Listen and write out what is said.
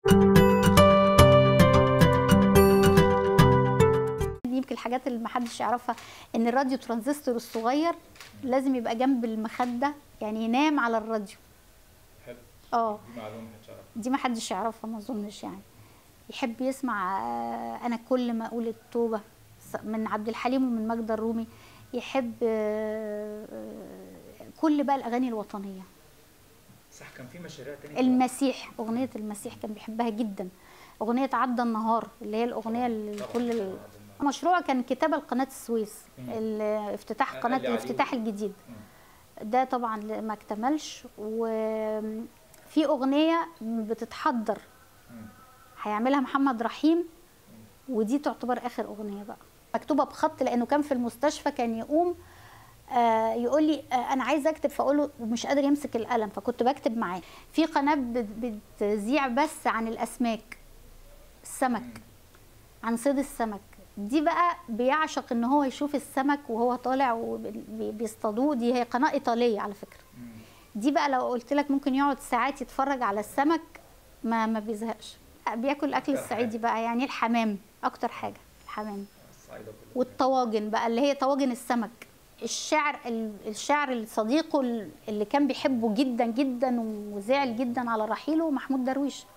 دي يمكن الحاجات اللي محدش يعرفها ان الراديو ترانزستور الصغير لازم يبقى جنب المخده يعني ينام على الراديو حلو اه دي معلومه محدش يعرفها دي ما حدش يعرفها ما اظنش يعني يحب يسمع آه، انا كل ما اقول التوبه س- من عبد الحليم ومن ماجدة الرومي يحب آه، آه، كل بقى الاغاني الوطنيه صح كان في مشاريع تانية المسيح اغنيه المسيح كان بيحبها جدا اغنيه عدى النهار اللي هي الاغنيه اللي طبعاً، كل ال- طبعاً. مشروع كان كتابه لقناه السويس مم. ال- افتتاح قال قناه لي عليه. الافتتاح الجديد مم. ده طبعا ما اكتملش وفي اغنيه بتتحضر مم. هيعملها محمد رحيم ودي تعتبر اخر اغنيه بقى مكتوبه بخط لانه كان في المستشفى كان يقوم آه يقول لي آه انا عايز اكتب فاقول له ومش قادر يمسك القلم فكنت بكتب معاه في قناه بت- بتذيع بس عن الاسماك السمك عن صيد السمك دي بقى بيعشق ان هو يشوف السمك وهو طالع وبيصطادوه دي هي قناه ايطاليه على فكره مم. دي بقى لو قلت لك ممكن يقعد ساعات يتفرج على السمك ما ما بيزهقش بياكل الاكل أكتر الصعيدي حاجة. بقى يعني الحمام اكتر حاجه الحمام الصعيدة كلها والطواجن بقى اللي هي طواجن السمك الشعر ال- الشعر صديقه اللي كان بيحبه جدا جدا وزعل جدا على رحيله محمود درويش